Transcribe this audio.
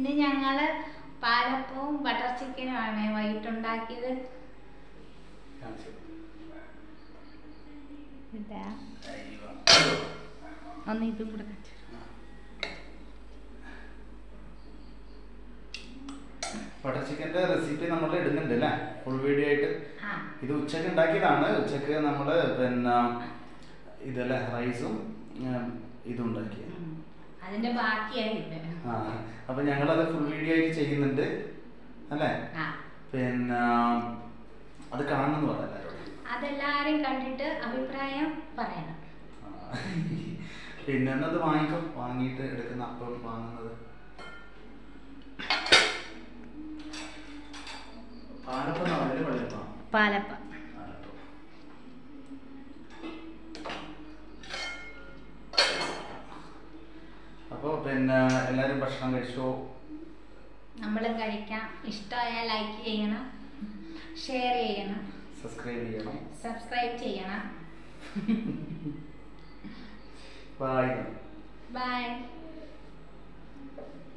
ഇന്ന് ഞങ്ങള് പാലപ്പവും ബട്ടർ ചിക്കനുമാണ് വൈകിട്ടുണ്ടാക്കിയത് കാണിച്ചു. ഇതാ അയ്യോ. ഒന്ന് ഇതും കൂടെ കാണിച്ചു ബട്ടർ ചിക്കൻ്റെ റെസിപ്പി നമ്മൾ ഇടുന്നുണ്ട് അല്ലേ ഫുൾ വീഡിയോ ആയിട്ട് ആ ഇത് ഉച്ചക്ക് ഉണ്ടാക്കിയതാണ് ഉച്ചക്ക് നമ്മൾ പിന്നെ ഇതല്ലേ റൈസും ഉം, ഇതും ഉണ്ടാക്കി ഉം. അതിന്റെ ബാക്കിയായിട്ട് ആ അപ്പം ഞങ്ങളത് ഫുൾ വീഡിയോ ആയിട്ട് ചെയ്യുന്നുണ്ട് അല്ലേ ആ പിന്നെ അത് കാണണമെന്ന് പറയാം എല്ലാവരോടും അതെല്ലാരും കണ്ടിട്ട് അഭിപ്രായം പറയണം ആ. പിന്നെ എന്നത് വാങ്ങിക്കും വാങ്ങിയിട്ട് എടുക്കുന്ന അപ്പം വാങ്ങുന്നത് പാലപ്പം വളരെ വെള്ളപ്പം പാലപ്പ പാലപ്പം അപ്പോൾ പിന്നെ എല്ലാവരും ഭക്ഷണം കഴിച്ചോ നമ്മളും കഴിക്കാം ഇഷ്ടമായാൽ ലൈക്ക് ചെയ്യണം ഷെയർ ചെയ്യണം സബ്സ്ക്രൈബ് ചെയ്യണം സബ്സ്ക്രൈബ് ചെയ്യണം ബൈ ബൈ